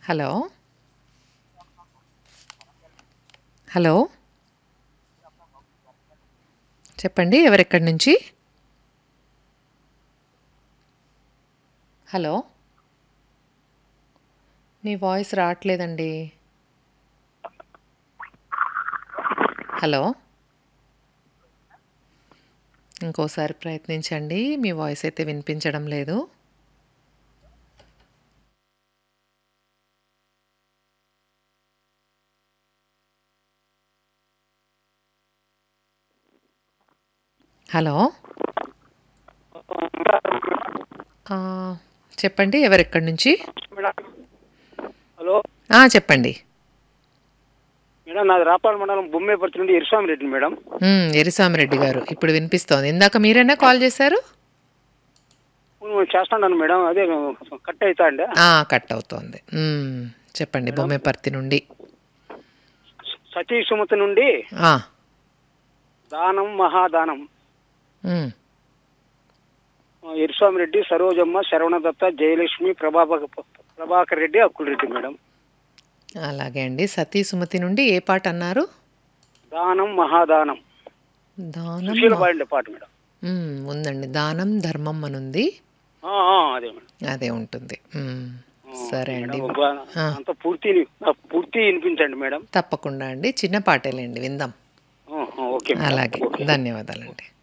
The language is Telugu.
హలో హలో చెప్పండి ఎవరెక్కడి నుంచి హలో మీ వాయిస్ రావట్లేదండి హలో ఇంకోసారి ప్రయత్నించండి మీ వాయిస్ అయితే వినిపించడం లేదు హలో ఆ, చెప్పండి ఎవరెక్కడి నుంచి మేడం హలో ఆ, చెప్పండి మేడం నాది రాపాడు మండలం బొమ్మేపర్తి నుండి ఇరుస్వామి రెడ్డి మేడం మ్, ఎరిసామిరెడ్డి గారు ఇప్పుడు వినిపిస్తోంది ఇందాక మీరైనా కాల్ చేశారు నేను చేస్తాను మేడం అదే కట్ అవుతా అండి ఆ, కట్ అవుతోంది మ్, చెప్పండి బొమ్మేపర్తి నుండి సతీ సుమతి నుండి ఆ, దానం మహాదానం మ్, ఇరుస్వామి రెడ్డి సరోజమ్మ శరవణదత్త జయలక్ష్మి ప్రభాకర్ ప్రభాకర్ రెడ్డి అక్కుల రెడ్డి మేడం అలాగే అండి సతీ సుమతి నుండి ఏ పాట అన్నారు దానం మహాదానం దానం సుశీల బాండే పాట మేడం మ్, ఉందండి దానం ధర్మం అనుంది ఆ, ఆ, అదే మేడం అదే ఉంటుంది మ్, సరే అండి మేడం, బా- అంత పూర్తి పూర్తి వినిపించండి మేడం తప్పకుండా అండి చిన్న పాటేలేండి విందాం ఆ, ఆ, ఓకే మేడం అలాగే ఓకే ధన్యవాదాలండి